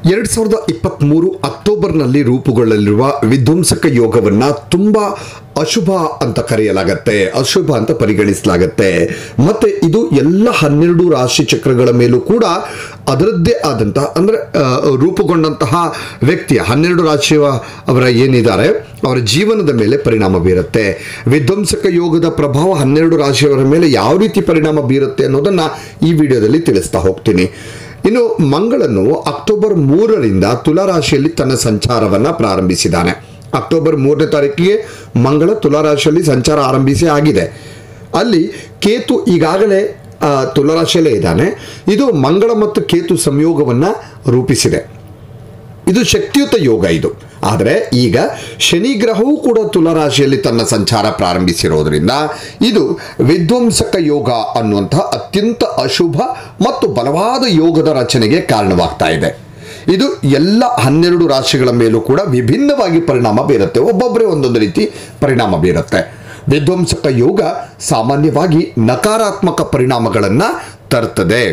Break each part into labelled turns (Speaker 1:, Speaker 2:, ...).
Speaker 1: ಎರಡು ಸಾವಿರದ ಇಪ್ಪತ್ತ್ಮೂರು ಅಕ್ಟೋಬರ್ನಲ್ಲಿ ರೂಪುಗೊಳ್ಳಲಿರುವ ವಿಧ್ವಂಸಕ ಯೋಗವನ್ನು ತುಂಬ ಅಶುಭ ಅಂತ ಕರೆಯಲಾಗತ್ತೆ ಅಶುಭ ಅಂತ ಪರಿಗಣಿಸಲಾಗತ್ತೆ ಮತ್ತು ಇದು ಎಲ್ಲ ಹನ್ನೆರಡು ರಾಶಿ ಚಕ್ರಗಳ ಮೇಲೂ ಕೂಡ ಅದರದ್ದೇ ಆದಂತಹ ಅಂದರೆ ರೂಪುಗೊಂಡಂತಹ ವ್ಯಕ್ತಿಯ ಹನ್ನೆರಡು ರಾಶಿಯ ಅವರ ಏನಿದ್ದಾರೆ ಅವರ ಜೀವನದ ಮೇಲೆ ಪರಿಣಾಮ ಬೀರುತ್ತೆ ವಿಧ್ವಂಸಕ ಯೋಗದ ಪ್ರಭಾವ ಹನ್ನೆರಡು ರಾಶಿಯವರ ಮೇಲೆ ಯಾವ ರೀತಿ ಪರಿಣಾಮ ಬೀರುತ್ತೆ ಅನ್ನೋದನ್ನು ಈ ವಿಡಿಯೋದಲ್ಲಿ ತಿಳಿಸ್ತಾ ಹೋಗ್ತೀನಿ ಇನ್ನು ಮಂಗಳನು ಅಕ್ಟೋಬರ್ ಮೂರರಿಂದ ತುಲಾರಾಶಿಯಲ್ಲಿ ತನ್ನ ಸಂಚಾರವನ್ನು ಪ್ರಾರಂಭಿಸಿದ್ದಾನೆ ಅಕ್ಟೋಬರ್ ಮೂರನೇ ತಾರೀಕಿಗೆ ಮಂಗಳ ತುಲಾರಾಶಿಯಲ್ಲಿ ಸಂಚಾರ ಆರಂಭಿಸಿ ಆಗಿದೆ ಅಲ್ಲಿ ಕೇತು ಈಗಾಗಲೇ ಆ, ತುಲಾರಾಶಿಯಲ್ಲೇ ಇದ್ದಾನೆ ಇದು ಮಂಗಳ ಮತ್ತು ಕೇತು ಸಂಯೋಗವನ್ನು ರೂಪಿಸಿದೆ ಇದು ಶಕ್ತಿಯುತ ಯೋಗ ಇದು ಆದರೆ ಈಗ ಶನಿ ಗ್ರಹವೂ ಕೂಡ ತುಲಾರಾಶಿಯಲ್ಲಿ ತನ್ನ ಸಂಚಾರ ಪ್ರಾರಂಭಿಸಿರೋದ್ರಿಂದ ಇದು ವಿಧ್ವಂಸಕ ಯೋಗ ಅನ್ನುವಂತಹ ಅತ್ಯಂತ ಅಶುಭ ಮತ್ತು ಬಲವಾದ ಯೋಗದ ರಚನೆಗೆ ಕಾರಣವಾಗ್ತಾ ಇದೆ ಇದು ಎಲ್ಲ ಹನ್ನೆರಡು ರಾಶಿಗಳ ಮೇಲೂ ಕೂಡ ವಿಭಿನ್ನವಾಗಿ ಪರಿಣಾಮ ಬೀರುತ್ತೆ ಒಬ್ಬೊಬ್ಬರೇ ಒಂದೊಂದು ರೀತಿ ಪರಿಣಾಮ ಬೀರುತ್ತೆ ವಿಧ್ವಂಸಕ ಯೋಗ ಸಾಮಾನ್ಯವಾಗಿ ನಕಾರಾತ್ಮಕ ಪರಿಣಾಮಗಳನ್ನು ತರ್ತದೆ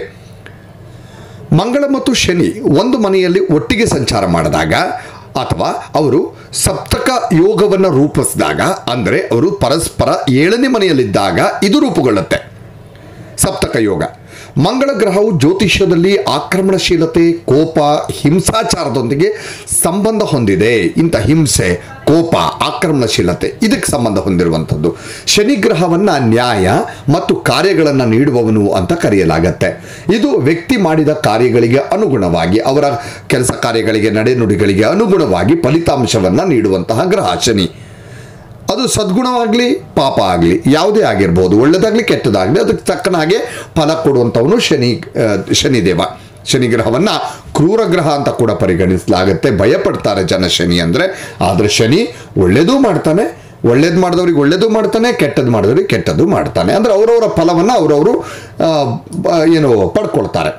Speaker 1: ಮಂಗಳ ಮತ್ತು ಶನಿ ಒಂದು ಮನೆಯಲ್ಲಿ ಒಟ್ಟಿಗೆ ಸಂಚಾರ ಮಾಡಿದಾಗ ಅಥವಾ ಅವರು ಸಪ್ತಕ ಯೋಗವನ್ನು ರೂಪಿಸಿದಾಗ ಅಂದರೆ ಅವರು ಪರಸ್ಪರ ಏಳನೇ ಮನೆಯಲ್ಲಿದ್ದಾಗ ಇದು ರೂಪುಗೊಳ್ಳುತ್ತೆ ಸಪ್ತಕ ಯೋಗ ಮಂಗಳ ಗ್ರಹವು ಜ್ಯೋತಿಷ್ಯದಲ್ಲಿ ಆಕ್ರಮಣಶೀಲತೆ ಕೋಪ ಹಿಂಸಾಚಾರದೊಂದಿಗೆ ಸಂಬಂಧ ಹೊಂದಿದೆ ಇಂಥ ಹಿಂಸೆ ಕೋಪ ಆಕ್ರಮಣಶೀಲತೆ ಇದಕ್ಕೆ ಸಂಬಂಧ ಹೊಂದಿರುವಂಥದ್ದು ಶನಿ ಗ್ರಹವನ್ನು ನ್ಯಾಯ ಮತ್ತು ಕಾರ್ಯಗಳನ್ನು ನೀಡುವವನು ಅಂತ ಕರೆಯಲಾಗತ್ತೆ ಇದು ವ್ಯಕ್ತಿ ಮಾಡಿದ ಕಾರ್ಯಗಳಿಗೆ ಅನುಗುಣವಾಗಿ ಅವರ ಕೆಲಸ ಕಾರ್ಯಗಳಿಗೆ ನಡೆನುಡಿಗಳಿಗೆ ಅನುಗುಣವಾಗಿ ಫಲಿತಾಂಶವನ್ನು ನೀಡುವಂತಹ ಗ್ರಹ ಶನಿ ಅದು ಸದ್ಗುಣವಾಗಲಿ ಪಾಪ ಆಗಲಿ ಯಾವುದೇ ಆಗಿರ್ಬೋದು ಒಳ್ಳೆಯದಾಗಲಿ ಕೆಟ್ಟದಾಗಲಿ ಅದಕ್ಕೆ ತಕ್ಕನಾಗೆ ಫಲ ಕೊಡುವಂಥವನು ಶನಿ ಆ, ಶನಿದೇವ ಶನಿ ಗ್ರಹವನ್ನು ಕ್ರೂರ ಗ್ರಹ ಅಂತ ಕೂಡ ಪರಿಗಣಿಸಲಾಗುತ್ತೆ ಭಯಪಡ್ತಾರೆ ಜನ ಶನಿ ಅಂದರೆ ಆದರೆ ಶನಿ ಒಳ್ಳೇದೂ ಮಾಡ್ತಾನೆ ಒಳ್ಳೇದು ಮಾಡಿದವ್ರಿಗೆ ಒಳ್ಳೇದು ಮಾಡ್ತಾನೆ ಕೆಟ್ಟದ್ದು ಮಾಡಿದವ್ರಿಗೆ ಕೆಟ್ಟದ್ದು ಮಾಡ್ತಾನೆ ಅಂದರೆ ಅವರವರ ಫಲವನ್ನು ಅವರವರು ಏನು ಪಡ್ಕೊಳ್ತಾರೆ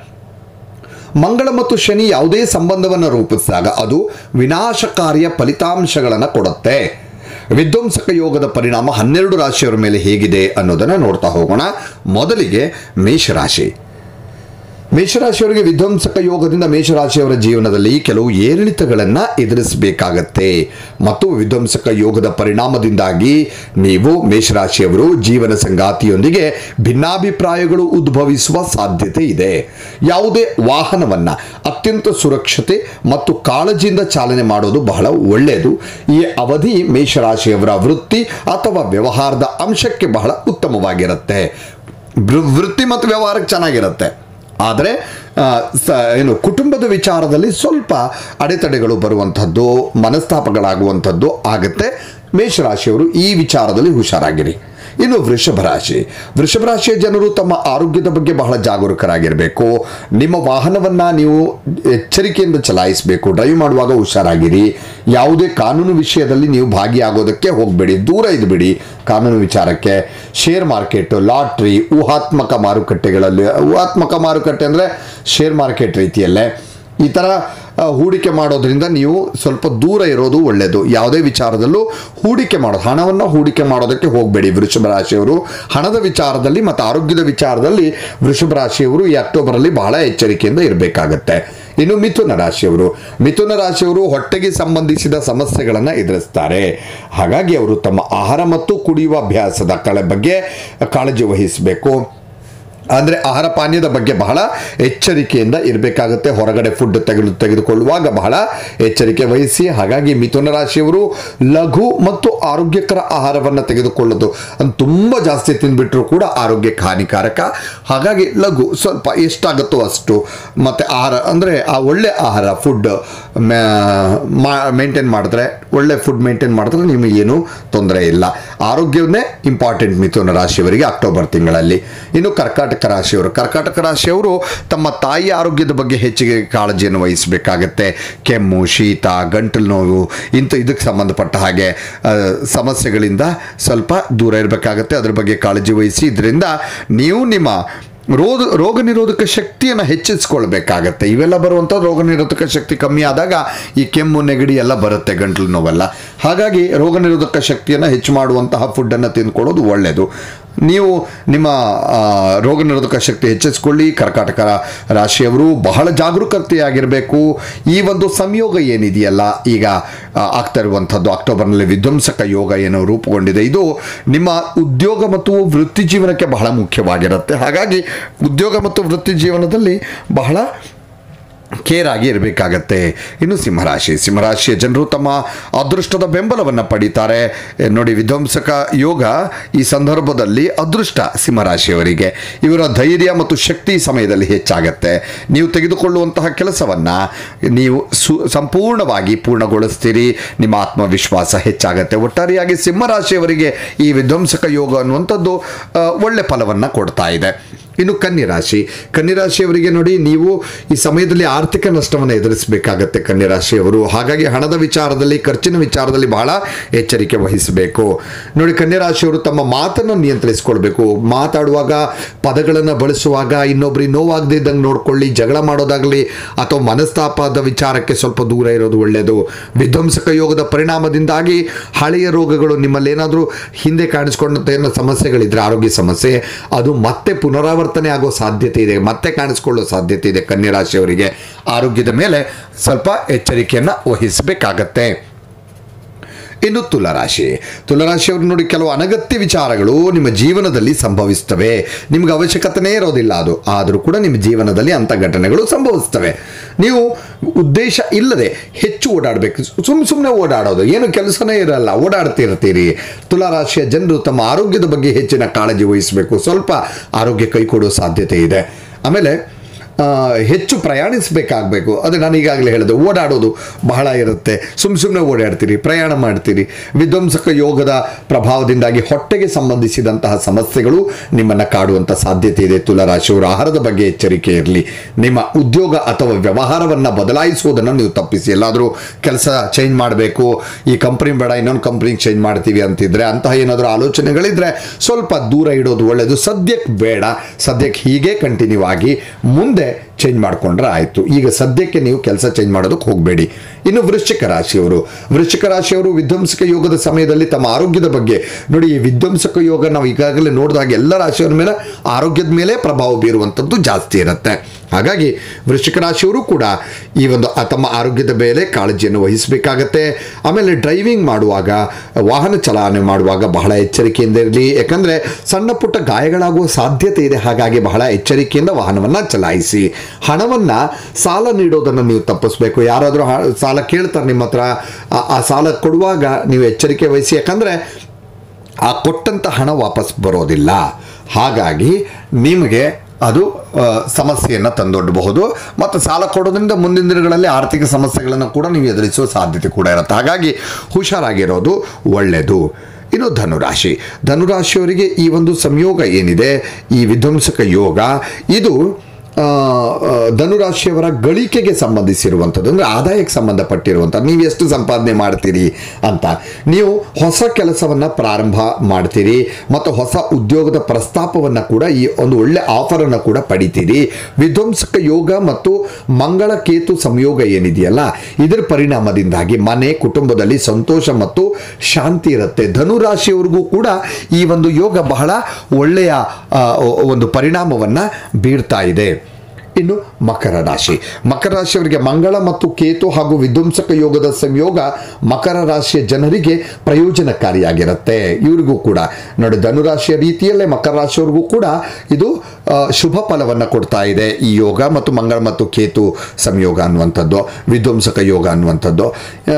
Speaker 1: ಮಂಗಳ ಮತ್ತು ಶನಿ ಯಾವುದೇ ಸಂಬಂಧವನ್ನು ರೂಪಿಸಿದಾಗ ಅದು ವಿನಾಶಕಾರಿಯ ಫಲಿತಾಂಶಗಳನ್ನು ಕೊಡುತ್ತೆ ವಿಧ್ವಂಸಕ ಯೋಗದ ಪರಿಣಾಮ ಹನ್ನೆರಡು ರಾಶಿಯವರ ಮೇಲೆ ಹೇಗಿದೆ ಅನ್ನೋದನ್ನು ನೋಡ್ತಾ ಹೋಗೋಣ ಮೊದಲಿಗೆ ಮೇಷರಾಶಿ ಮೇಷರಾಶಿಯವರಿಗೆ ವಿಧ್ವಂಸಕ ಯೋಗದಿಂದ ಮೇಷರಾಶಿಯವರ ಜೀವನದಲ್ಲಿ ಕೆಲವು ಏರಿಳಿತಗಳನ್ನು ಎದುರಿಸಬೇಕಾಗತ್ತೆ ಮತ್ತು ವಿಧ್ವಂಸಕ ಯೋಗದ ಪರಿಣಾಮದಿಂದಾಗಿ ನೀವು ಮೇಷರಾಶಿಯವರು ಜೀವನ ಸಂಗಾತಿಯೊಂದಿಗೆ ಭಿನ್ನಾಭಿಪ್ರಾಯಗಳು ಉದ್ಭವಿಸುವ ಸಾಧ್ಯತೆ ಇದೆ ಯಾವುದೇ ವಾಹನವನ್ನು ಅತ್ಯಂತ ಸುರಕ್ಷತೆ ಮತ್ತು ಕಾಳಜಿಯಿಂದ ಚಾಲನೆ ಮಾಡೋದು ಬಹಳ ಒಳ್ಳೆಯದು ಈ ಅವಧಿ ಮೇಷರಾಶಿಯವರ ವೃತ್ತಿ ಅಥವಾ ವ್ಯವಹಾರದ ಅಂಶಕ್ಕೆ ಬಹಳ ಉತ್ತಮವಾಗಿರುತ್ತೆ ವೃ- ವೃತ್ತಿ ಮತ್ತು ವ್ಯವಹಾರಕ್ಕೆ ಚೆನ್ನಾಗಿರುತ್ತೆ ಆದರೆ ಆ, ಸ ಏನು ಕುಟುಂಬದ ವಿಚಾರದಲ್ಲಿ ಸ್ವಲ್ಪ ಅಡೆತಡೆಗಳು ಬರುವಂಥದ್ದು ಮನಸ್ತಾಪಗಳಾಗುವಂಥದ್ದು ಆಗುತ್ತೆ ಮೇಷರಾಶಿಯವರು ಈ ವಿಚಾರದಲ್ಲಿ ಹುಷಾರಾಗಿರಿ ಇನ್ನು ವೃಷಭ ರಾಶಿ ವೃಷಭ ರಾಶಿಯ ಜನರು ತಮ್ಮ ಆರೋಗ್ಯದ ಬಗ್ಗೆ ಬಹಳ ಜಾಗರೂಕರಾಗಿರಬೇಕು ನಿಮ್ಮ ವಾಹನವನ್ನು ನೀವು ಎಚ್ಚರಿಕೆಯಿಂದ ಚಲಾಯಿಸಬೇಕು ಡ್ರೈವ್ ಮಾಡುವಾಗ ಹುಷಾರಾಗಿರಿ ಯಾವುದೇ ಕಾನೂನು ವಿಷಯದಲ್ಲಿ ನೀವು ಭಾಗಿಯಾಗೋದಕ್ಕೆ ಹೋಗಬೇಡಿ ದೂರ ಇದ್ಬಿಡಿ ಕಾನೂನು ವಿಚಾರಕ್ಕೆ ಶೇರ್ ಮಾರ್ಕೆಟ್ ಲಾಟ್ರಿ ಊಹಾತ್ಮಕ ಮಾರುಕಟ್ಟೆಗಳಲ್ಲಿ ಊಹಾತ್ಮಕ ಮಾರುಕಟ್ಟೆ ಅಂದರೆ ಶೇರ್ ಮಾರ್ಕೆಟ್ ರೀತಿಯಲ್ಲೇ ಈ ಥರ ಆ, ಹೂಡಿಕೆ ಮಾಡೋದ್ರಿಂದ ನೀವು ಸ್ವಲ್ಪ ದೂರ ಇರೋದು ಒಳ್ಳೆಯದು ಯಾವುದೇ ವಿಚಾರದಲ್ಲೂ ಹೂಡಿಕೆ ಮಾಡೋದು ಹಣವನ್ನು ಹೂಡಿಕೆ ಮಾಡೋದಕ್ಕೆ ಹೋಗಬೇಡಿ ವೃಷಭ ರಾಶಿಯವರು ಹಣದ ವಿಚಾರದಲ್ಲಿ ಮತ್ತು ಆರೋಗ್ಯದ ವಿಚಾರದಲ್ಲಿ ವೃಷಭ ರಾಶಿಯವರು ಈ ಅಕ್ಟೋಬರಲ್ಲಿ ಬಹಳ ಎಚ್ಚರಿಕೆಯಿಂದ ಇರಬೇಕಾಗತ್ತೆ ಇನ್ನು ಮಿಥುನ ರಾಶಿಯವರು ಮಿಥುನ ರಾಶಿಯವರು ಹೊಟ್ಟೆಗೆ ಸಂಬಂಧಿಸಿದ ಸಮಸ್ಯೆಗಳನ್ನು ಎದುರಿಸ್ತಾರೆ ಹಾಗಾಗಿ ಅವರು ತಮ್ಮ ಆಹಾರ ಮತ್ತು ಕುಡಿಯುವ ಅಭ್ಯಾಸದ ಕಳೆ ಬಗ್ಗೆ ಕಾಳಜಿ ವಹಿಸಬೇಕು ಅಂದರೆ ಆಹಾರ ಪಾನೀಯದ ಬಗ್ಗೆ ಬಹಳ ಎಚ್ಚರಿಕೆಯಿಂದ ಇರಬೇಕಾಗುತ್ತೆ ಹೊರಗಡೆ ಫುಡ್ ತೆಗೆದು ತೆಗೆದುಕೊಳ್ಳುವಾಗ ಬಹಳ ಎಚ್ಚರಿಕೆ ವಹಿಸಿ ಹಾಗಾಗಿ ಮಿಥುನ ರಾಶಿಯವರು ಲಘು ಮತ್ತು ಆರೋಗ್ಯಕರ ಆಹಾರವನ್ನು ತೆಗೆದುಕೊಳ್ಳೋದು ಅದು ತುಂಬ ಜಾಸ್ತಿ ತಿಂದ್ಬಿಟ್ರೂ ಕೂಡ ಆರೋಗ್ಯಕ್ಕೆ ಹಾನಿಕಾರಕ ಹಾಗಾಗಿ ಲಘು ಸ್ವಲ್ಪ ಎಷ್ಟಾಗುತ್ತೋ ಅಷ್ಟು ಮತ್ತು ಆಹಾರ ಅಂದರೆ ಆ ಒಳ್ಳೆ ಆಹಾರ ಫುಡ್ ಮೇಂಟೈನ್ ಮಾಡಿದ್ರೆ ಒಳ್ಳೆ ಫುಡ್ ಮೇಂಟೈನ್ ಮಾಡಿದ್ರೆ ನಿಮಗೆ ಏನೂ ತೊಂದರೆ ಇಲ್ಲ ಆರೋಗ್ಯವನ್ನೇ ಇಂಪಾರ್ಟೆಂಟ್ ಮಿಥುನ ರಾಶಿಯವರಿಗೆ ಅಕ್ಟೋಬರ್ ತಿಂಗಳಲ್ಲಿ ಇನ್ನು ಕರ್ಕಾಟಕ ರಾಶಿಯವರು ಕರ್ಕಾಟಕ ರಾಶಿಯವರು ತಮ್ಮ ತಾಯಿ ಆರೋಗ್ಯದ ಬಗ್ಗೆ ಹೆಚ್ಚಿಗೆ ಕಾಳಜಿಯನ್ನು ವಹಿಸಬೇಕಾಗತ್ತೆ ಕೆಮ್ಮು ಶೀತ ಗಂಟಲು ನೋವು ಇಂಥ ಇದಕ್ಕೆ ಸಂಬಂಧಪಟ್ಟ ಹಾಗೆ ಆ, ಸಮಸ್ಯೆಗಳಿಂದ ಸ್ವಲ್ಪ ದೂರ ಇರಬೇಕಾಗತ್ತೆ ಅದ್ರ ಬಗ್ಗೆ ಕಾಳಜಿ ವಹಿಸಿ ಇದರಿಂದ ನೀವು ನಿಮ್ಮ ರೋಗ ರೋಗ ನಿರೋಧಕ ಶಕ್ತಿಯನ್ನು ಹೆಚ್ಚಿಸ್ಕೊಳ್ಬೇಕಾಗತ್ತೆ ಇವೆಲ್ಲ ಬರುವಂಥ ರೋಗ ನಿರೋಧಕ ಶಕ್ತಿ ಕಮ್ಮಿ ಆದಾಗ ಈ ಕೆಮ್ಮು ನೆಗಡಿ ಎಲ್ಲ ಬರುತ್ತೆ ಗಂಟಲು ನೋವೆಲ್ಲ ಹಾಗಾಗಿ ರೋಗ ನಿರೋಧಕ ಶಕ್ತಿಯನ್ನು ಹೆಚ್ಚು ಮಾಡುವಂತಹ ಫುಡ್ಡನ್ನು ತಿಂದ್ಕೊಳ್ಳೋದು ಒಳ್ಳೆಯದು ನೀವು ನಿಮ್ಮ ಆ, ರೋಗ ನಿರೋಧಕ ಶಕ್ತಿ ಹೆಚ್ಚಿಸಿಕೊಳ್ಳಿ ಕರ್ಕಾಟಕ ರಾಶಿಯವರು ಬಹಳ ಜಾಗರೂಕತೆಯಾಗಿರಬೇಕು ಈ ಒಂದು ಸಂಯೋಗ ಏನಿದೆಯಲ್ಲ ಈಗ ಆ, ಆಗ್ತಾ ಇರುವಂಥದ್ದು ಅಕ್ಟೋಬರ್ನಲ್ಲಿ ವಿಧ್ವಂಸಕ ಯೋಗ ಏನೋ ರೂಪುಗೊಂಡಿದೆ ಇದು ನಿಮ್ಮ ಉದ್ಯೋಗ ಮತ್ತು ವೃತ್ತಿ ಜೀವನಕ್ಕೆ ಬಹಳ ಮುಖ್ಯವಾಗಿರುತ್ತೆ ಹಾಗಾಗಿ ಉದ್ಯೋಗ ಮತ್ತು ವೃತ್ತಿ ಜೀವನದಲ್ಲಿ ಬಹಳ ಕೇರ್ ಆಗಿ ಇರಬೇಕಾಗತ್ತೆ ಇನ್ನು ಸಿಂಹರಾಶಿ ಸಿಂಹರಾಶಿಯ ಜನರು ತಮ್ಮ ಅದೃಷ್ಟದ ಬೆಂಬಲವನ್ನು ಪಡೀತಾರೆ ಎ, ನೋಡಿ ವಿಧ್ವಂಸಕ ಯೋಗ ಈ ಸಂದರ್ಭದಲ್ಲಿ ಅದೃಷ್ಟ ಸಿಂಹರಾಶಿಯವರಿಗೆ ಇವರ ಧೈರ್ಯ ಮತ್ತು ಶಕ್ತಿ ಈ ಸಮಯದಲ್ಲಿ ಹೆಚ್ಚಾಗತ್ತೆ ನೀವು ತೆಗೆದುಕೊಳ್ಳುವಂತಹ ಕೆಲಸವನ್ನು ನೀವು ಸು ಸಂಪೂರ್ಣವಾಗಿ ಪೂರ್ಣಗೊಳಿಸ್ತೀರಿ ನಿಮ್ಮ ಆತ್ಮವಿಶ್ವಾಸ ಹೆಚ್ಚಾಗತ್ತೆ ಒಟ್ಟಾರೆಯಾಗಿ ಸಿಂಹರಾಶಿಯವರಿಗೆ ಈ ವಿಧ್ವಂಸಕ ಯೋಗ ಅನ್ನುವಂಥದ್ದು ಆ, ಒಳ್ಳೆ ಫಲವನ್ನು ಕೊಡ್ತಾ ಇದೆ ಇನ್ನು ಕನ್ಯರಾಶಿ ಕನ್ಯರಾಶಿಯವರಿಗೆ ನೋಡಿ ನೀವು ಈ ಸಮಯದಲ್ಲಿ ಆರ್ಥಿಕ ನಷ್ಟವನ್ನು ಎದುರಿಸಬೇಕಾಗತ್ತೆ ಕನ್ಯರಾಶಿಯವರು ಹಾಗಾಗಿ ಹಣದ ವಿಚಾರದಲ್ಲಿ ಖರ್ಚಿನ ವಿಚಾರದಲ್ಲಿ ಬಹಳ ಎಚ್ಚರಿಕೆ ವಹಿಸಬೇಕು ನೋಡಿ ಕನ್ಯರಾಶಿಯವರು ತಮ್ಮ ಮಾತನ್ನು ನಿಯಂತ್ರಿಸಿಕೊಳ್ಬೇಕು ಮಾತಾಡುವಾಗ ಪದಗಳನ್ನು ಬಳಸುವಾಗ ಇನ್ನೊಬ್ಬರಿಗೆ ನೋವಾಗದೇ ಇದ್ದಂಗೆ ನೋಡ್ಕೊಳ್ಳಿ ಜಗಳ ಮಾಡೋದಾಗಲಿ ಅಥವಾ ಮನಸ್ತಾಪದ ವಿಚಾರಕ್ಕೆ ಸ್ವಲ್ಪ ದೂರ ಇರೋದು ಒಳ್ಳೆಯದು ವಿಧ್ವಂಸಕ ಯೋಗದ ಪರಿಣಾಮದಿಂದಾಗಿ ಹಳೆಯ ರೋಗಗಳು ನಿಮ್ಮಲ್ಲಿ ಏನಾದರೂ ಹಿಂದೆ ಕಾಣಿಸ್ಕೊಂಡಂಥ ಏನೋ ಸಮಸ್ಯೆಗಳಿದ್ರೆ ಆರೋಗ್ಯ ಸಮಸ್ಯೆ ಅದು ಮತ್ತೆ ಪುನರಾವರ್ತನೆ ಆಗೋ ಸಾಧ್ಯತೆ ಇದೆ ಮತ್ತೆ ಕಾಣಿಸ್ಕೊಳ್ಳೋ ಸಾಧ್ಯತೆ ಇದೆ ಕನ್ಯರಾಶಿಯವರಿಗೆ ಆರೋಗ್ಯದ ಮೇಲೆ ಸ್ವಲ್ಪ ಎಚ್ಚರಿಕೆಯನ್ನು ವಹಿಸಬೇಕಾಗತ್ತೆ ಇನ್ನು ತುಲಾರಾಶಿ ತುಲಾರಾಶಿಯವರು ನೋಡಿ ಕೆಲವು ಅನಗತ್ಯ ವಿಚಾರಗಳು ನಿಮ್ಮ ಜೀವನದಲ್ಲಿ ಸಂಭವಿಸ್ತವೆ ನಿಮ್ಗೆ ಅವಶ್ಯಕತೆನೇ ಇರೋದಿಲ್ಲ ಅದು ಆದರೂ ಕೂಡ ನಿಮ್ಮ ಜೀವನದಲ್ಲಿ ಅಂಥ ಘಟನೆಗಳು ಸಂಭವಿಸ್ತವೆ ನೀವು ಉದ್ದೇಶ ಇಲ್ಲದೆ ಹೆಚ್ಚು ಓಡಾಡಬೇಕು ಸುಮ್ಮ ಸುಮ್ಮನೆ ಓಡಾಡೋದು ಏನು ಕೆಲಸನೇ ಇರಲ್ಲ ಓಡಾಡ್ತಿರ್ತೀರಿ ತುಲಾರಾಶಿಯ ಜನರು ತಮ್ಮ ಆರೋಗ್ಯದ ಬಗ್ಗೆ ಹೆಚ್ಚಿನ ಕಾಳಜಿ ವಹಿಸಬೇಕು ಸ್ವಲ್ಪ ಆರೋಗ್ಯ ಕೈಕೊಡೋ ಸಾಧ್ಯತೆ ಇದೆ ಆಮೇಲೆ ಆ, ಹೆಚ್ಚು ಪ್ರಯಾಣಿಸಬೇಕಾಗಬೇಕು ಅದು ನಾನು ಈಗಾಗಲೇ ಹೇಳಿದೆ ಓಡಾಡೋದು ಬಹಳ ಇರುತ್ತೆ ಸುಮ್ಮ ಸುಮ್ಮನೆ ಓಡಾಡ್ತೀರಿ ಪ್ರಯಾಣ ಮಾಡ್ತೀರಿ ವಿಧ್ವಂಸಕ ಯೋಗದ ಪ್ರಭಾವದಿಂದಾಗಿ ಹೊಟ್ಟೆಗೆ ಸಂಬಂಧಿಸಿದಂತಹ ಸಮಸ್ಯೆಗಳು ನಿಮ್ಮನ್ನು ಕಾಡುವಂಥ ಸಾಧ್ಯತೆ ಇದೆ ತುಲಾರಾಶಿಯವರು ಆಹಾರದ ಬಗ್ಗೆ ಎಚ್ಚರಿಕೆ ಇರಲಿ ನಿಮ್ಮ ಉದ್ಯೋಗ ಅಥವಾ ವ್ಯವಹಾರವನ್ನು ಬದಲಾಯಿಸುವುದನ್ನು ನೀವು ತಪ್ಪಿಸಿ ಎಲ್ಲಾದರೂ ಕೆಲಸ ಚೇಂಜ್ ಮಾಡಬೇಕು ಈ ಕಂಪ್ನಿ ಬೇಡ ಇನ್ನೊಂದು ಕಂಪ್ನಿಗೆ ಚೇಂಜ್ ಮಾಡ್ತೀವಿ ಅಂತಿದ್ರೆ ಅಂತಹ ಏನಾದರೂ ಆಲೋಚನೆಗಳಿದ್ರೆ ಸ್ವಲ್ಪ ದೂರ ಇಡೋದು ಒಳ್ಳೆಯದು ಸದ್ಯಕ್ಕೆ ಬೇಡ ಸದ್ಯಕ್ಕೆ ಹೀಗೆ ಕಂಟಿನ್ಯೂ ಆಗಿ ಮುಂದೆ ಚೇಂಜ್ ಮಾಡಿಕೊಂಡ್ರೆ ಆಯಿತು ಈಗ ಸದ್ಯಕ್ಕೆ ನೀವು ಕೆಲಸ ಚೇಂಜ್ ಮಾಡೋದಕ್ಕೆ ಹೋಗಬೇಡಿ ಇನ್ನು ವೃಶ್ಚಿಕ ರಾಶಿಯವರು ವೃಶ್ಚಿಕ ರಾಶಿಯವರು ವಿಧ್ವಂಸಕ ಯೋಗದ ಸಮಯದಲ್ಲಿ ತಮ್ಮ ಆರೋಗ್ಯದ ಬಗ್ಗೆ ನೋಡಿ ಈ ವಿಧ್ವಂಸಕ ಯೋಗ ನಾವು ಈಗಾಗಲೇ ನೋಡಿದಾಗ ಎಲ್ಲ ರಾಶಿಯವರ ಮೇಲೆ ಆರೋಗ್ಯದ ಮೇಲೆ ಪ್ರಭಾವ ಬೀರುವಂಥದ್ದು ಜಾಸ್ತಿ ಇರುತ್ತೆ ಹಾಗಾಗಿ ವೃಶ್ಚಿಕ ರಾಶಿಯವರು ಕೂಡ ಈ ಒಂದು ಆ ತಮ್ಮ ಆರೋಗ್ಯದ ಮೇಲೆ ಕಾಳಜಿಯನ್ನು ವಹಿಸಬೇಕಾಗತ್ತೆ ಆಮೇಲೆ ಡ್ರೈವಿಂಗ್ ಮಾಡುವಾಗ ವಾಹನ ಚಲಾವಣೆ ಮಾಡುವಾಗ ಬಹಳ ಎಚ್ಚರಿಕೆಯಿಂದ ಇರಲಿ ಯಾಕಂದರೆ ಸಣ್ಣ ಪುಟ್ಟ ಗಾಯಗಳಾಗುವ ಸಾಧ್ಯತೆ ಇದೆ ಹಾಗಾಗಿ ಬಹಳ ಎಚ್ಚರಿಕೆಯಿಂದ ವಾಹನವನ್ನು ಚಲಾಯಿಸಿ ಹಣವನ್ನು ಸಾಲ ನೀಡೋದನ್ನು ನೀವು ತಪ್ಪಿಸ್ಬೇಕು ಯಾರಾದರೂ ಹ- ಸಾಲ ಕೇಳ್ತಾರೆ ನಿಮ್ಮ ಹತ್ರ ಆ- ಆ ಸಾಲ ಕೊಡುವಾಗ ನೀವು ಎಚ್ಚರಿಕೆ ವಹಿಸಿ ಯಾಕಂದರೆ ಆ ಕೊಟ್ಟಂಥ ಹಣ ವಾಪಸ್ ಬರೋದಿಲ್ಲ ಹಾಗಾಗಿ ನಿಮಗೆ ಅದು ಆ, ಸಮಸ್ಯೆಯನ್ನು ತಂದೊಡ್ಡಬಹುದು ಮತ್ತು ಸಾಲ ಕೊಡೋದ್ರಿಂದ ಮುಂದಿನ ದಿನಗಳಲ್ಲಿ ಆರ್ಥಿಕ ಸಮಸ್ಯೆಗಳನ್ನು ಕೂಡ ನೀವು ಎದುರಿಸುವ ಸಾಧ್ಯತೆ ಕೂಡ ಇರುತ್ತೆ ಹಾಗಾಗಿ ಹುಷಾರಾಗಿರೋದು ಒಳ್ಳೆಯದು ಇನ್ನು ಧನುರಾಶಿ ಧನುರಾಶಿಯವರಿಗೆ ಈ ಒಂದು ಸಂಯೋಗ ಏನಿದೆ ಈ ವಿಧ್ವಂಸಕ ಯೋಗ ಇದು ಆ, ಆ, ಧನುರಾಶಿಯವರ ಗಳಿಕೆಗೆ ಸಂಬಂಧಿಸಿರುವಂಥದ್ದು ಅಂದರೆ ಆದಾಯಕ್ಕೆ ಸಂಬಂಧಪಟ್ಟಿರುವಂಥದ್ದು ನೀವು ಎಷ್ಟು ಸಂಪಾದನೆ ಮಾಡ್ತೀರಿ ಅಂತ ನೀವು ಹೊಸ ಕೆಲಸವನ್ನು ಪ್ರಾರಂಭ ಮಾಡ್ತೀರಿ ಮತ್ತು ಹೊಸ ಉದ್ಯೋಗದ ಪ್ರಸ್ತಾಪವನ್ನು ಕೂಡ ಈ ಒಂದು ಒಳ್ಳೆ ಆಫರನ್ನು ಕೂಡ ಪಡಿತೀರಿ ವಿಧ್ವಂಸಕ ಯೋಗ ಮತ್ತು ಮಂಗಳ ಕೇತು ಸಂಯೋಗ ಏನಿದೆಯಲ್ಲ ಇದರ ಪರಿಣಾಮದಿಂದಾಗಿ ಮನೆ ಕುಟುಂಬದಲ್ಲಿ ಸಂತೋಷ ಮತ್ತು ಶಾಂತಿ ಇರುತ್ತೆ ಧನುರಾಶಿಯವರಿಗೂ ಕೂಡ ಈ ಒಂದು ಯೋಗ ಬಹಳ ಒಳ್ಳೆಯ ಆ, ಒಂದು ಪರಿಣಾಮವನ್ನು ಬೀರ್ತಾ ಇದೆ ಇನ್ನು ಮಕರ ರಾಶಿ ಮಕರ ರಾಶಿಯವರಿಗೆ ಮಂಗಳ ಮತ್ತು ಕೇತು ಹಾಗೂ ವಿಧ್ವಂಸಕ ಯೋಗದ ಸಂಯೋಗ ಮಕರ ರಾಶಿಯ ಜನರಿಗೆ ಪ್ರಯೋಜನಕಾರಿಯಾಗಿರುತ್ತೆ ಇವರಿಗೂ ಕೂಡ ನೋಡಿ ಧನುರಾಶಿಯ ರೀತಿಯಲ್ಲೇ ಮಕರ ರಾಶಿಯವರಿಗೂ ಕೂಡ ಇದು ಆ, ಶುಭ ಫಲವನ್ನು ಕೊಡ್ತಾ ಇದೆ ಈ ಯೋಗ ಮತ್ತು ಮಂಗಳ ಮತ್ತು ಕೇತು ಸಂಯೋಗ ಅನ್ನುವಂಥದ್ದು ವಿಧ್ವಂಸಕ ಯೋಗ ಅನ್ನುವಂಥದ್ದು ಆ,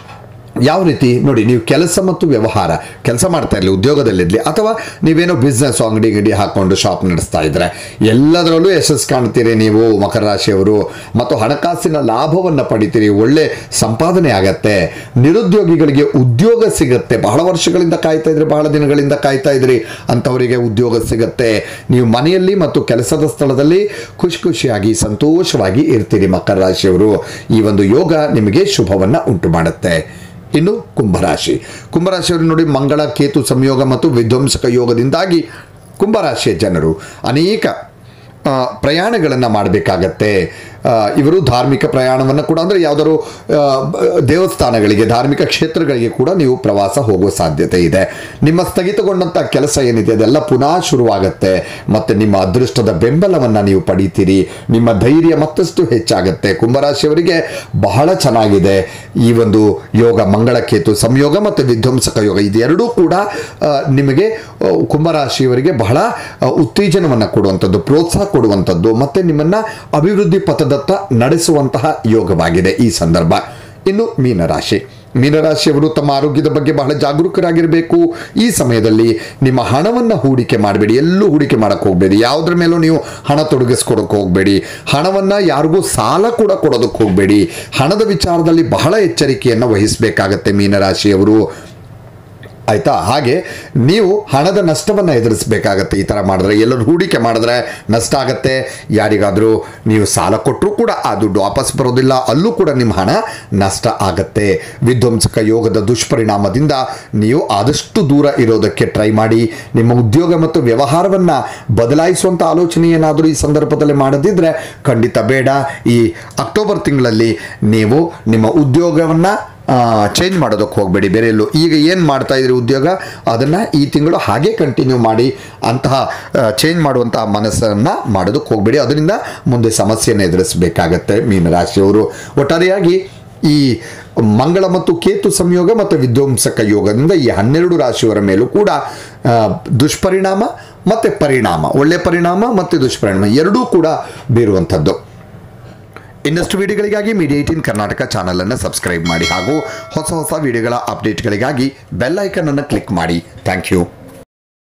Speaker 1: ಯಾವ ರೀತಿ ನೋಡಿ ನೀವು ಕೆಲಸ ಮತ್ತು ವ್ಯವಹಾರ ಕೆಲಸ ಮಾಡ್ತಾ ಇರಲಿ ಉದ್ಯೋಗದಲ್ಲಿರಲಿ ಅಥವಾ ನೀವೇನೋ ಬಿಸ್ನೆಸ್ ಅಂಗಡಿ ಗಿಡಿ ಹಾಕ್ಕೊಂಡು ಶಾಪ್ ನಡೆಸ್ತಾ ಇದ್ರೆ ಎಲ್ಲದರಲ್ಲೂ ಯಶಸ್ಸು ಕಾಣ್ತೀರಿ ನೀವು ಮಕರ ರಾಶಿಯವರು ಮತ್ತು ಹಣಕಾಸಿನ ಲಾಭವನ್ನು ಪಡಿತೀರಿ ಒಳ್ಳೆ ಸಂಪಾದನೆ ಆಗತ್ತೆ ನಿರುದ್ಯೋಗಿಗಳಿಗೆ ಉದ್ಯೋಗ ಸಿಗತ್ತೆ ಬಹಳ ವರ್ಷಗಳಿಂದ ಕಾಯ್ತಾ ಇದ್ರಿ ಬಹಳ ದಿನಗಳಿಂದ ಕಾಯ್ತಾ ಇದ್ರಿ ಅಂಥವರಿಗೆ ಉದ್ಯೋಗ ಸಿಗತ್ತೆ ನೀವು ಮನೆಯಲ್ಲಿ ಮತ್ತು ಕೆಲಸದ ಸ್ಥಳದಲ್ಲಿ ಖುಷಿ ಖುಷಿಯಾಗಿ ಸಂತೋಷವಾಗಿ ಇರ್ತೀರಿ ಮಕರ ರಾಶಿಯವರು ಈ ಒಂದು ಯೋಗ ನಿಮಗೆ ಶುಭವನ್ನು ಉಂಟು ಮಾಡುತ್ತೆ ಇನ್ನು ಕುಂಭರಾಶಿ ಕುಂಭರಾಶಿಯವರು ನೋಡಿ ಮಂಗಳ ಕೇತು ಸಂಯೋಗ ಮತ್ತು ವಿಧ್ವಂಸಕ ಯೋಗದಿಂದಾಗಿ ಕುಂಭರಾಶಿಯ ಜನರು ಅನೇಕ ಪ್ರಯಾಣಗಳನ್ನು ಮಾಡಬೇಕಾಗತ್ತೆ ಆ, ಇವರು ಧಾರ್ಮಿಕ ಪ್ರಯಾಣವನ್ನು ಕೂಡ ಅಂದರೆ ಯಾವುದಾದ್ರು ಆ, ಬ- ದೇವಸ್ಥಾನಗಳಿಗೆ ಧಾರ್ಮಿಕ ಕ್ಷೇತ್ರಗಳಿಗೆ ಕೂಡ ನೀವು ಪ್ರವಾಸ ಹೋಗುವ ಸಾಧ್ಯತೆ ಇದೆ ನಿಮ್ಮ ಸ್ಥಗಿತಗೊಂಡಂಥ ಕೆಲಸ ಏನಿದೆ ಅದೆಲ್ಲ ಪುನಃ ಶುರುವಾಗುತ್ತೆ ಮತ್ತು ನಿಮ್ಮ ಅದೃಷ್ಟದ ಬೆಂಬಲವನ್ನು ನೀವು ಪಡಿತೀರಿ ನಿಮ್ಮ ಧೈರ್ಯ ಮತ್ತಷ್ಟು ಹೆಚ್ಚಾಗುತ್ತೆ ಕುಂಭರಾಶಿಯವರಿಗೆ ಬಹಳ ಚೆನ್ನಾಗಿದೆ ಈ ಒಂದು ಯೋಗ ಮಂಗಳಕೇತು ಸಂಯೋಗ ಮತ್ತು ವಿಧ್ವಂಸಕ ಯೋಗ ಇದೆರಡೂ ಕೂಡ ಆ, ನಿಮಗೆ ಆ, ಕುಂಭರಾಶಿಯವರಿಗೆ ಬಹಳ ಆ, ಉತ್ತೇಜನವನ್ನು ಕೊಡುವಂಥದ್ದು ಪ್ರೋತ್ಸಾಹ ಕೊಡುವಂಥದ್ದು ಮತ್ತು ನಿಮ್ಮನ್ನು ಅಭಿವೃದ್ಧಿ ಪಥದತ್ತ ನಡೆಸುವಂತಹ ಯೋಗವಾಗಿದೆ ಈ ಸಂದರ್ಭ ಇನ್ನು ಮೀನರಾಶಿ ಮೀನರಾಶಿಯವರು ತಮ್ಮ ಆರೋಗ್ಯದ ಬಗ್ಗೆ ಬಹಳ ಜಾಗರೂಕರಾಗಿರಬೇಕು ಈ ಸಮಯದಲ್ಲಿ ನಿಮ್ಮ ಹಣವನ್ನು ಹೂಡಿಕೆ ಮಾಡಬೇಡಿ ಎಲ್ಲೂ ಹೂಡಿಕೆ ಮಾಡಕ್ಕೆ ಹೋಗಬೇಡಿ ಯಾವುದ್ರ ಮೇಲೂ ನೀವು ಹಣ ತೊಡಗಿಸ್ಕೊಡಕ್ಕೆ ಹೋಗಬೇಡಿ ಹಣವನ್ನು ಯಾರಿಗೂ ಸಾಲ ಕೂಡ ಕೊಡೋದಕ್ಕೆ ಹೋಗಬೇಡಿ ಹಣದ ವಿಚಾರದಲ್ಲಿ ಬಹಳ ಎಚ್ಚರಿಕೆಯನ್ನು ವಹಿಸಬೇಕಾಗತ್ತೆ ಮೀನರಾಶಿಯವರು ಆಯ್ತಾ ಹಾಗೆ ನೀವು ಹಣದ ನಷ್ಟವನ್ನು ಎದುರಿಸಬೇಕಾಗತ್ತೆ ಈ ಥರ ಮಾಡಿದ್ರೆ ಎಲ್ಲರೂ ಹೂಡಿಕೆ ಮಾಡಿದ್ರೆ ನಷ್ಟ ಆಗತ್ತೆ ಯಾರಿಗಾದರೂ ನೀವು ಸಾಲ ಕೊಟ್ಟರೂ ಕೂಡ ಆ ದುಡ್ಡು ವಾಪಸ್ ಬರೋದಿಲ್ಲ ಅಲ್ಲೂ ಕೂಡ ನಿಮ್ಮ ಹಣ ನಷ್ಟ ಆಗತ್ತೆ ವಿಧ್ವಂಸಕ ಯೋಗದ ದುಷ್ಪರಿಣಾಮದಿಂದ ನೀವು ಆದಷ್ಟು ದೂರ ಇರೋದಕ್ಕೆ ಟ್ರೈ ಮಾಡಿ ನಿಮ್ಮ ಉದ್ಯೋಗ ಮತ್ತು ವ್ಯವಹಾರವನ್ನು ಬದಲಾಯಿಸುವಂಥ ಆಲೋಚನೆ ಏನಾದರೂ ಈ ಸಂದರ್ಭದಲ್ಲಿ ಮಾಡದಿದ್ದರೆ ಖಂಡಿತ ಬೇಡ ಈ ಅಕ್ಟೋಬರ್ ತಿಂಗಳಲ್ಲಿ ನೀವು ನಿಮ್ಮ ಉದ್ಯೋಗವನ್ನು ಚೇಂಜ್ ಮಾಡೋದಕ್ಕೆ ಹೋಗಬೇಡಿ ಬೇರೆ ಎಲ್ಲೂ ಈಗ ಏನು ಮಾಡ್ತಾ ಇದ್ರಿ ಉದ್ಯೋಗ ಅದನ್ನು ಈ ತಿಂಗಳು ಹಾಗೆ ಕಂಟಿನ್ಯೂ ಮಾಡಿ ಅಂತಹ ಚೇಂಜ್ ಮಾಡುವಂತಹ ಮನಸ್ಸನ್ನು ಮಾಡೋದಕ್ಕೆ ಹೋಗಬೇಡಿ ಅದರಿಂದ ಮುಂದೆ ಸಮಸ್ಯೆಯನ್ನು ಎದುರಿಸಬೇಕಾಗತ್ತೆ ಮೀನರಾಶಿಯವರು ಒಟ್ಟಾರೆಯಾಗಿ ಈ ಮಂಗಳ ಮತ್ತು ಕೇತು ಸಂಯೋಗ ಮತ್ತು ವಿಧ್ವಂಸಕ ಯೋಗದಿಂದ ಈ ಹನ್ನೆರಡು ರಾಶಿಯವರ ಮೇಲೂ ಕೂಡ ಆ, ದುಷ್ಪರಿಣಾಮ ಮತ್ತು ಪರಿಣಾಮ ಒಳ್ಳೆಯ ಪರಿಣಾಮ ಮತ್ತು ದುಷ್ಪರಿಣಾಮ ಎರಡೂ ಕೂಡ ಬೀರುವಂಥದ್ದು ಇನ್ನಷ್ಟು ವಿಡಿಯೋಗಳಿಗಾಗಿ ಮೀಡಿಯಾ ಏಟೀನ್ ಕರ್ನಾಟಕ ಚಾನಲನ್ನು ಸಬ್ಸ್ಕ್ರೈಬ್ ಮಾಡಿ ಹಾಗೂ ಹೊಸ ಹೊಸ ವಿಡಿಯೋಗಳ ಅಪ್ಡೇಟ್ಗಳಿಗಾಗಿ ಬೆಲ್ ಐಕನ್ ಅನ್ನು ಕ್ಲಿಕ್ ಮಾಡಿ ಥ್ಯಾಂಕ್ ಯು